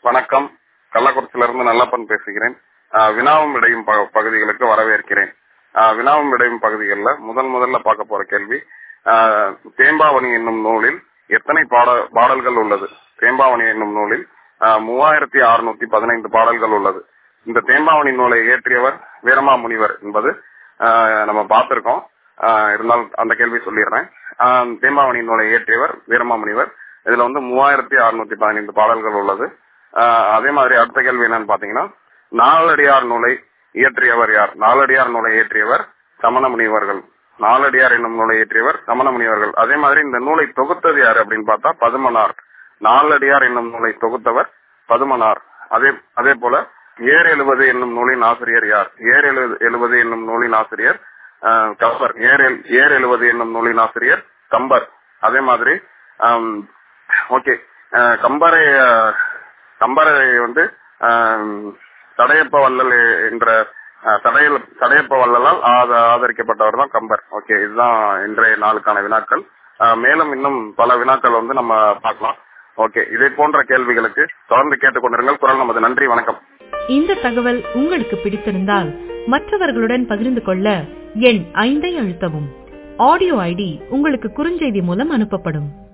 வணக்கம் கள்ளக்குறிச்சியிலிருந்து நல்லப்பன் பேசுகிறேன் ஆஹ் வினாவும் விடையும் ப- பகுதிகளுக்கு வரவேற்கிறேன் ஆஹ் வினாவும் விடையும் பகுதிகளில் முதல் முதல்ல பார்க்க போற கேள்வி ஆஹ் தேம்பாவணி என்னும் நூலில் எத்தனை பாட பாடல்கள் உள்ளது தேம்பாவணி என்னும் நூலில் ஆஹ் மூவாயிரத்தி அறுநூத்தி பதினைந்து பாடல்கள் உள்ளது இந்த தேம்பாவணி நூலை இயற்றியவர் வீரமா முனிவர் என்பது ஆஹ் நம்ம பார்த்திருக்கோம் ஆஹ் இருந்தாலும் அந்த கேள்வி சொல்லிடுறேன் ஆஹ் தேம்பாவணி நூலை இயற்றியவர் வீரமா முனிவர் இதுல வந்து மூவாயிரத்தி அறுநூத்தி பதினைந்து பாடல்கள் உள்ளது ஆஹ் அதே மாதிரி அடுத்த கேள்வி என்னன்னு பாத்தீங்கன்னா நாலடியார் நூலை இயற்றியவர் யார் நாலடியார் நூலை இயற்றியவர் சமண முனிவர்கள் நாலடியார் என்னும் நூலை இயற்றியவர் சமண முனிவர்கள் அதே மாதிரி இந்த நூலை தொகுத்தது யார் அப்படின்னு பார்த்தா பதுமனார் நாலடியார் என்னும் நூலை தொகுத்தவர் பதுமனார் அதே அதே போல ஏர் எழுவது என்னும் நூலின் ஆசிரியர் யார் ஏர் எழுவது எழுவது என்னும் நூலின் ஆசிரியர் ஆஹ், கம்பர் ஏர் எழு- ஏர் எழுவது என்னும் நூலின் ஆசிரியர் கம்பர் அதே மாதிரி ஓகே கம்பரை ஆஹ், கம்பரை வந்து ஆஹ், தடையப்ப வள்ளல் என்ற ஆஹ், தடையல் தடையப்ப வள்ளலால் ஆத- ஆதரிக்கப்பட்டவர் தான் கம்பர் ஓகே இதுதான் இன்றைய நாளுக்கான வினாக்கள் ஆஹ், மேலும் இன்னும் பல வினாக்கள் வந்து நம்ம பார்க்கலாம் ஓகே இதை போன்ற கேள்விகளுக்கு தொடர்ந்து கேட்டுக்கொண்டிருங்கள் குரல் நமது நன்றி வணக்கம் இந்த தகவல் உங்களுக்கு பிடித்திருந்தால் மற்றவர்களுடன் பகிர்ந்து கொள்ள எண் ஐந்தை அழுத்தவும் ஆடியோ ஐடி உங்களுக்கு குறுஞ்செய்தி மூலம் அனுப்பப்படும்